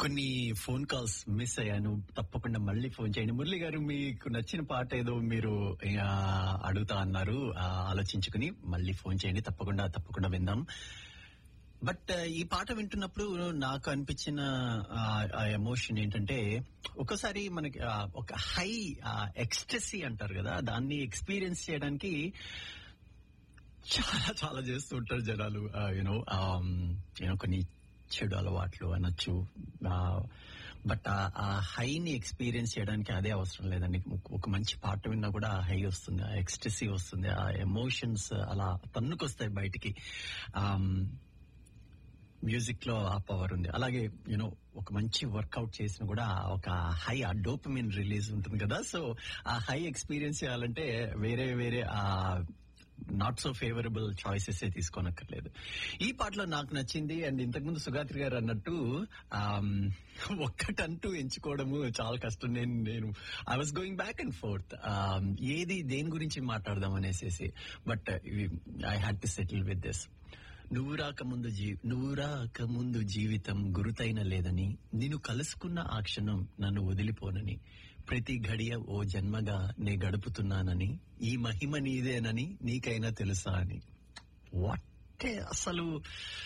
కొన్ని phone calls miss అయ్యాను తప్పకుండా మళ్ళీ ఫోన్ చేయండి మురళి గారు మీకు నచ్చిన పాట ఏదో మీరు ఆ, అడుగుతా అన్నారు ఆ, ఆలోచించుకుని మళ్ళీ ఫోన్ చేయండి తప్పకుండా తప్పకుండా విందాం బట్ ఈ పాట వింటున్నప్పుడు నాకు అనిపించిన ఆ ఎమోషన్ ఏంటంటే ఒకసారి మనకి ఆ, ఒక హై ఎక్స్టెసీ అంటారు కదా దాన్ని ఎక్స్పీరియన్స్ చేయడానికి చాలా చాలా చేస్తూ ఉంటారు జనాలు యూనో యూనో కొన్ని చెడు అలవాట్లు అనొచ్చు బట్ ఆ హైని ఎక్స్పీరియన్స్ చేయడానికి అదే అవసరం లేదండి ఒక- ఒక మంచి పాట విన్నా కూడా ఆ హై వస్తుంది ఆ ఎక్స్టెసీ వస్తుంది ఆ ఎమోషన్స్ అలా తన్నుకొస్తాయి బయటికి మ్యూజిక్ లో ఆ పవర్ ఉంది అలాగే యూనో ఒక మంచి వర్కౌట్ చేసిన కూడా ఒక హై ఆ డోపమిన్ రిలీజ్ ఉంటుంది కదా సో ఆ హై ఎక్స్పీరియన్స్ చేయాలంటే వేరే వేరే ఆ నాట్ సో ఫేవరబుల్ చాయిసెస్ తీసుకోనక్కర్లేదు ఈ పాటలో నాకు నచ్చింది అండ్ ఇంతకుముందు సుగాత్రి గారు అన్నట్టు ఆమ్, ఒక్కటంటూ ఎంచుకోవడము చాలా కష్టం నేను నేను I was going back and forth ఏది దేని గురించి మాట్లాడదాం అనేసి but I had to settle with this నువ్వు రాకముందు జీ నువ్వు రాకముందు జీవితం గురుతైన లేదని నిన్ను కలుసుకున్న ఆ క్షణం నన్ను వదిలిపోనని ప్రతి గడియ ఓ జన్మగా నే గడుపుతున్నానని ఈ మహిమ నీదేనని నీకైనా తెలుసా అని వాట్ అసలు